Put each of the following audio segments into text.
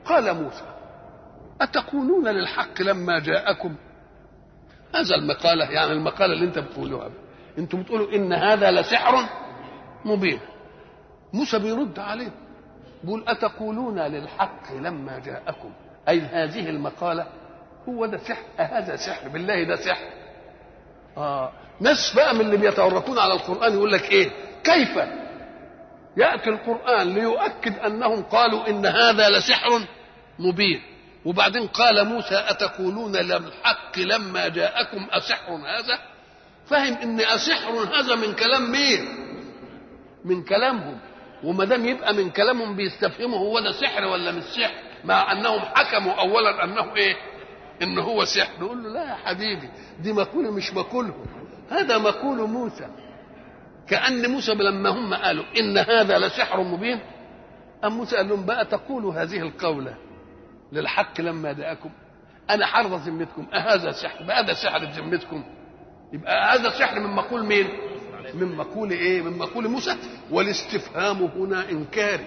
قال موسى أتقولون للحق لما جاءكم هذا المقالة يعني المقالة اللي انت بتقولوها انتم بتقولوا ان هذا لسحر مبين موسى بيرد عليه بيقول أتقولون للحق لما جاءكم أي هذه المقالة هو ده سحر هذا سحر بالله ده سحر آه ناس بقى من اللي بيتورطون على القرآن يقول لك إيه كيف يأتي القرآن ليؤكد أنهم قالوا إن هذا لسحر مبين وبعدين قال موسى أتقولون للحق لما جاءكم أسحر هذا فهم إن أسحر هذا من كلام مين من كلامهم وما دام يبقى من كلامهم بيستفهموا هو ده سحر ولا مش سحر مع انهم حكموا اولا انه ايه ان هو سحر نقول له لا يا حبيبي دي مقوله مش مقولهم هذا مقول موسى كان موسى لما هم قالوا ان هذا لسحر مبين ام موسى قال لهم بقى تقولوا هذه القوله للحق لما جاءكم انا حرض ذمتكم اهذا سحر بقى ده سحر ذمتكم يبقى هذا سحر من مقول مين من مقول ايه من مقول موسى والاستفهام هنا انكاري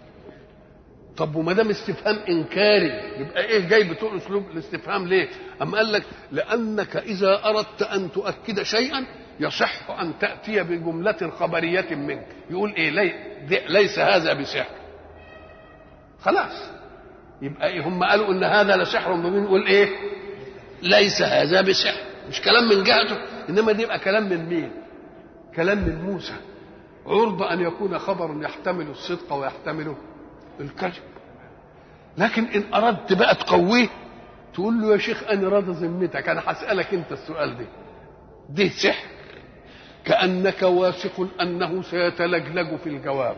طب وما دام استفهام انكاري يبقى ايه جاي بتقول اسلوب الاستفهام ليه اما قال لك لانك اذا اردت ان تؤكد شيئا يصح ان تاتي بجمله خبريه منك يقول ايه لي ليس هذا بسحر خلاص يبقى إيه هم قالوا ان هذا لسحر مبين يقول ايه ليس هذا بسحر مش كلام من جهته انما دي يبقى كلام من مين كلام من موسى عرض ان يكون خبر يحتمل الصدق ويحتمل الكذب لكن ان اردت بقى تقويه تقول له يا شيخ انا راضي ذمتك انا هسالك انت السؤال ده ده سحر كانك واثق انه سيتلجلج في الجواب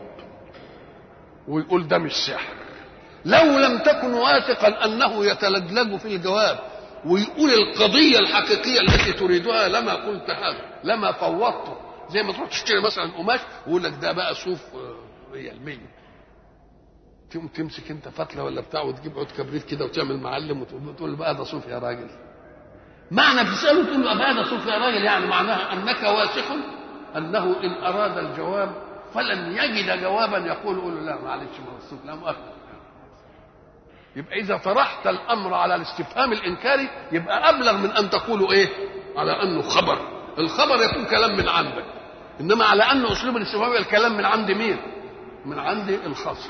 ويقول ده مش سحر لو لم تكن واثقا انه يتلجلج في الجواب ويقول القضيه الحقيقيه التي تريدها لما قلت هذا لما فوضته زي ما تروح تشتري مثلا قماش ويقول لك ده بقى صوف هي المية تقوم تمسك انت فتله ولا بتاع وتجيب عود كبريت كده وتعمل معلم وتقول له بقى ده صوف يا راجل معنى تساله تقول له بقى ده صوف يا راجل يعني معناها انك واثق انه ان اراد الجواب فلن يجد جوابا يقول قول له لا معلش ما هو الصوف لا مؤاخذه يبقى اذا طرحت الامر على الاستفهام الانكاري يبقى ابلغ من ان تقول ايه على انه خبر الخبر يكون كلام من عندك انما على ان اسلوب الاستفهام الكلام من عند مين من عند الخصم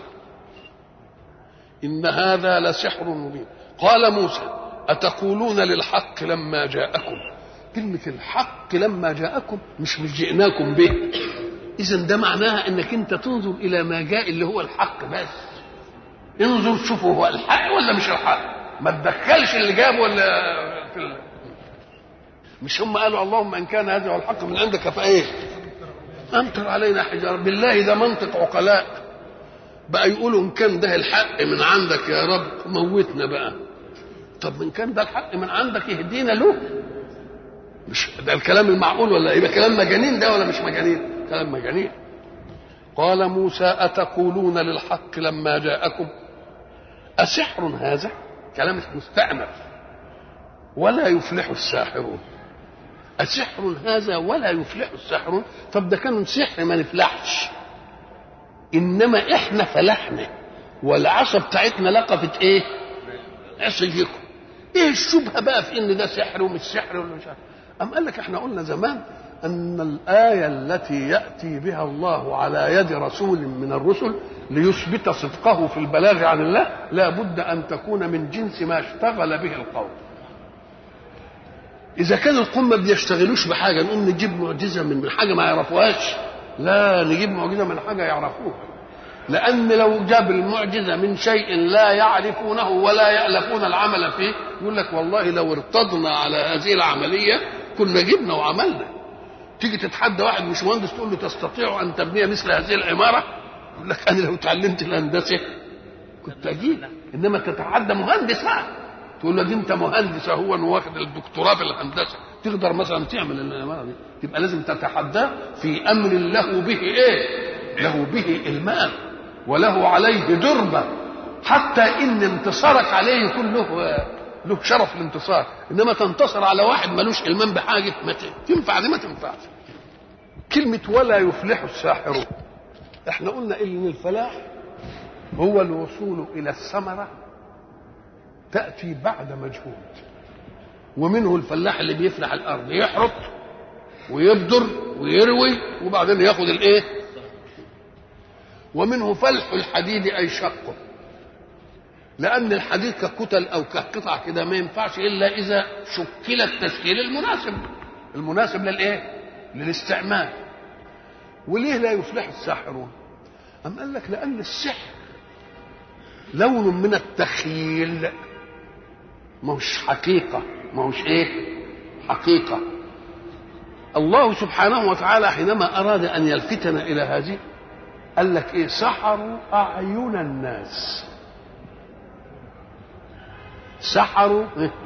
ان هذا لسحر مبين قال موسى اتقولون للحق لما جاءكم كلمة الحق لما جاءكم مش مش جئناكم به إذا ده معناها إنك أنت تنظر إلى ما جاء اللي هو الحق بس انظر شوفوا هو الحق ولا مش الحق ما تدخلش اللي جابه ولا في ال... مش هم قالوا اللهم ان كان هذا هو الحق من عندك فايه امطر علينا حجاره بالله ده منطق عقلاء بقى يقولوا ان كان ده الحق من عندك يا رب موتنا بقى طب من كان ده الحق من عندك يهدينا له مش ده الكلام المعقول ولا يبقى كلام مجانين ده ولا مش مجانين كلام مجانين قال موسى اتقولون للحق لما جاءكم أسحر هذا كلام مستأنف ولا يفلح الساحرون أسحر هذا ولا يفلح الساحرون طب ده كان سحر ما نفلحش إنما إحنا فلحنا والعصا بتاعتنا لقفت إيه؟ عصيكم إيه الشبهة بقى في إن ده سحر ومش سحر ولا مش عارف أم قال لك إحنا قلنا زمان أن الآية التي يأتي بها الله على يد رسول من الرسل ليثبت صدقه في البلاغ عن الله لا بد أن تكون من جنس ما اشتغل به القوم إذا كان القوم ما بيشتغلوش بحاجة نقوم نجيب معجزة من حاجة ما يعرفوهاش لا نجيب معجزة من حاجة يعرفوها لأن لو جاب المعجزة من شيء لا يعرفونه ولا يألفون العمل فيه يقول لك والله لو ارتضنا على هذه العملية كنا جبنا وعملنا تيجي تتحدى واحد مش مهندس تقول له تستطيع ان تبني مثل هذه العماره يقول لك انا لو اتعلمت الهندسه كنت اجيب انما تتحدى مهندس بقى تقول له دي انت مهندس اهو واخد الدكتوراه في الهندسه تقدر مثلا تعمل العماره دي تبقى لازم تتحداه في امر له به ايه؟ له به المام وله عليه دربه حتى ان انتصارك عليه يكون له له شرف الانتصار انما تنتصر على واحد ملوش المام بحاجه ما تنفع دي ما تنفعش كلمه ولا يفلح الساحرون احنا قلنا ان الفلاح هو الوصول الى الثمره تأتي بعد مجهود ومنه الفلاح اللي بيفلح الأرض يحرط ويبدر ويروي وبعدين ياخد الايه ومنه فلح الحديد أي شقه لأن الحديد ككتل أو كقطع كده ما ينفعش إلا إذا شكل التشكيل المناسب المناسب للإيه؟ للاستعمال وليه لا يفلح الساحرون؟ أم قال لك لأن السحر لون من التخيل ما هوش حقيقة ما هوش إيه؟ حقيقة الله سبحانه وتعالى حينما أراد أن يلفتنا إلى هذه قال لك إيه؟ سحروا أعين الناس سحروا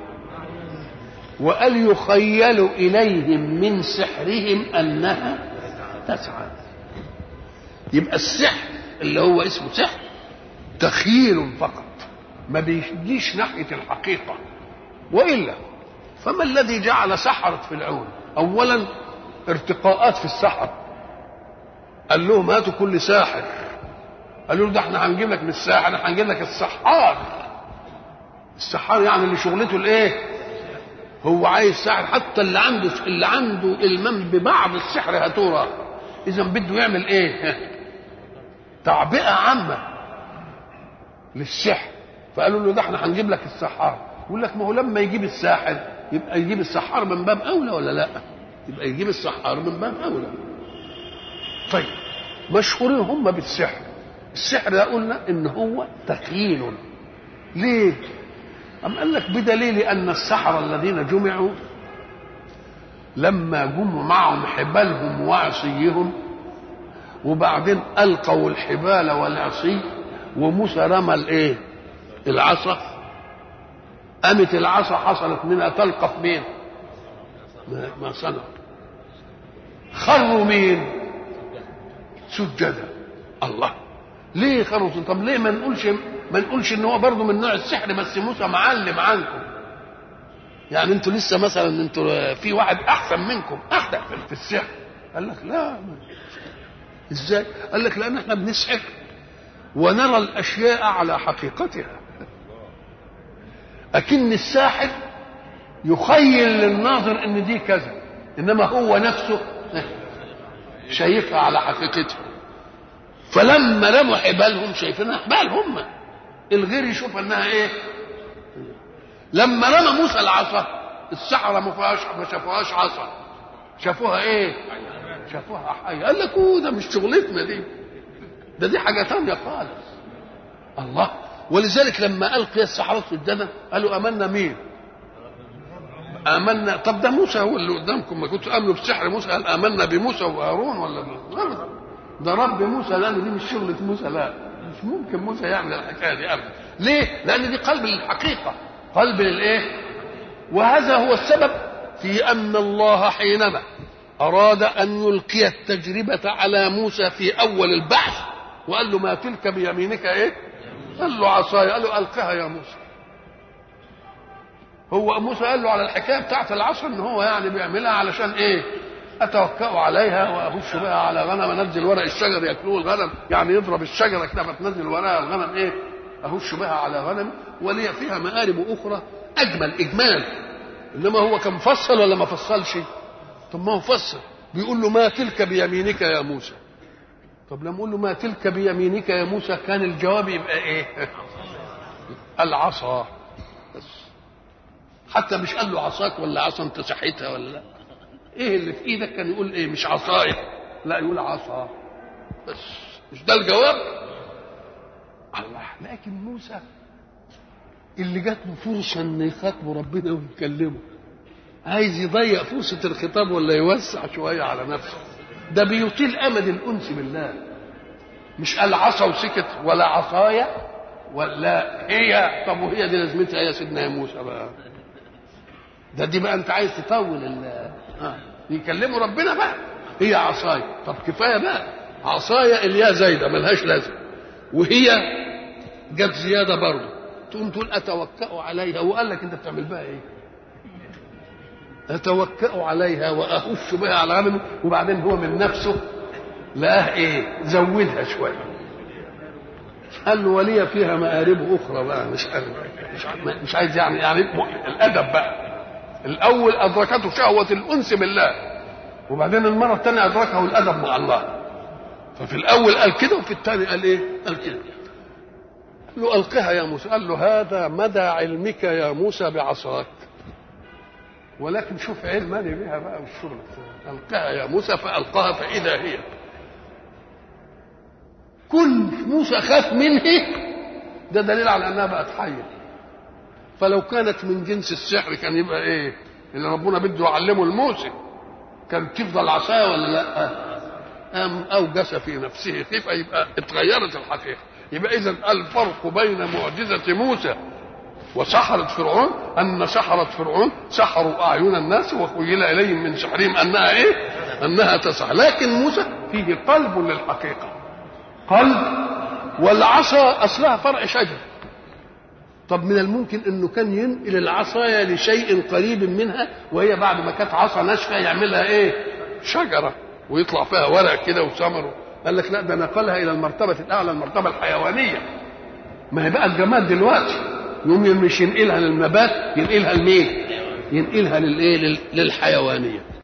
وقال يخيل إليهم من سحرهم أنها تسعى يبقى السحر اللي هو اسمه سحر تخيل فقط ما بيجيش ناحية الحقيقة وإلا فما الذي جعل سحرة في العون أولا ارتقاءات في السحر قال لهم هاتوا كل ساحر قالوا له ده احنا هنجيب لك من الساحر احنا هنجيب لك السحار السحار يعني اللي شغلته الايه هو عايز سحر حتى اللي عنده اللي عنده المام ببعض السحر هاتوره اذا بده يعمل ايه تعبئه عامه للسحر فقالوا له ده احنا هنجيب لك السحار يقول لك ما هو لما يجيب الساحر يبقى يجيب السحار من باب اولى ولا لا يبقى يجيب السحار من باب اولى طيب مشهورين هم بالسحر السحر ده قلنا ان هو تخيل ليه أم قال لك بدليل أن السحرة الذين جمعوا لما جمعوا معهم حبالهم وعصيهم وبعدين ألقوا الحبال والعصي وموسى رمى الإيه؟ العصا قامت العصا حصلت منها تلقف مين؟ ما, ما صنع خروا مين؟ سجدا الله ليه خروا طب ليه ما نقولش ما نقولش ان هو برضه من نوع السحر بس موسى معلم عنكم يعني انتوا لسه مثلا انتوا في واحد احسن منكم احسن في السحر قال لك لا ازاي قال لك لان احنا بنسحر ونرى الاشياء على حقيقتها اكن الساحر يخيل للناظر ان دي كذا انما هو نفسه شايفها على حقيقتها فلما رموا حبالهم شايفينها حبال هم الغير يشوف انها ايه لما رمى موسى العصا السحرة ما فيهاش ما شافوهاش عصا شافوها ايه شافوها حية قال لك ده مش شغلتنا دي ده دي حاجة تانية خالص الله ولذلك لما ألقي السحرة سجدا قالوا آمنا مين آمنا طب ده موسى هو اللي قدامكم ما كنتوا آمنوا بسحر موسى قال آمنا بموسى وهارون ولا أبدا ده رب موسى لأن دي مش شغلة موسى لا مش ممكن موسى يعمل الحكايه دي ابدا ليه لان دي قلب للحقيقه قلب للايه وهذا هو السبب في ان الله حينما اراد ان يلقي التجربه على موسى في اول البحث وقال له ما تلك بيمينك ايه قال له عصاي قال له القها يا موسى هو موسى قال له على الحكايه بتاعت العصا ان هو يعني بيعملها علشان ايه اتوكا عليها واهش بها على غنم انزل ورق الشجر ياكلوه الغنم يعني يضرب الشجره كده فتنزل ورقها الغنم ايه اهش بها على غنم ولي فيها مآرب اخرى اجمل اجمال انما هو كان مفصل ولا ما فصلش طب ما هو فصل بيقول له ما تلك بيمينك يا موسى طب لما اقول له ما تلك بيمينك يا موسى كان الجواب يبقى ايه العصا بس حتى مش قال له عصاك ولا عصا انت سحيتها ولا لا ايه اللي في ايدك كان يقول ايه مش عصايه لا يقول عصا بس مش ده الجواب الله لكن موسى اللي جات له فرصه ان يخاطبه ربنا ويكلمه عايز يضيق فرصه الخطاب ولا يوسع شويه على نفسه ده بيطيل امد الانس بالله مش قال عصا وسكت ولا عصايه ولا هي طب وهي دي لازمتها يا سيدنا يا موسى بقى ده دي بقى انت عايز تطول ال آه. يكلموا ربنا بقى هي عصاية طب كفايه بقى عصاية اللي هي زايده ملهاش لازمه وهي جت زياده برضه تقوم تقول اتوكا عليها وقال لك انت بتعمل بها ايه؟ اتوكا عليها واهش بها على غنم وبعدين هو من نفسه لقاه ايه؟ زودها شويه قال له ولي فيها مآرب أخرى بقى مش عارف مش, عارف مش عايز يعني يعني الأدب بقى الأول أدركته شهوة الأنس بالله وبعدين المرة الثانية أدركه الأدب مع الله ففي الأول قال كده وفي الثاني قال إيه؟ قال كده قال له ألقها يا موسى قال له هذا مدى علمك يا موسى بعصاك ولكن شوف علمني بها بقى والشغل ألقها يا موسى فألقاها فإذا هي كل موسى خاف منه ده دليل على انها بقت حيه فلو كانت من جنس السحر كان يبقى ايه اللي ربنا بده يعلمه لموسى كان تفضل عصايه ولا لا أم اوجس في نفسه خيفه يبقى اتغيرت الحقيقه يبقى اذا الفرق بين معجزه موسى وسحرة فرعون أن سحرة فرعون سحروا أعين الناس وخيل إليهم من سحرهم أنها إيه؟ أنها تسحر لكن موسى فيه قلب للحقيقة قلب والعصا اصلها فرع شجر طب من الممكن انه كان ينقل العصايه لشيء قريب منها وهي بعد ما كانت عصا ناشفه يعملها ايه شجره ويطلع فيها ورق كده وثمر قال لك لا ده نقلها الى المرتبه الاعلى المرتبه الحيوانيه ما هي بقى الجماد دلوقتي يوم مش ينقلها للنبات ينقلها لمين ينقلها للايه للحيوانيه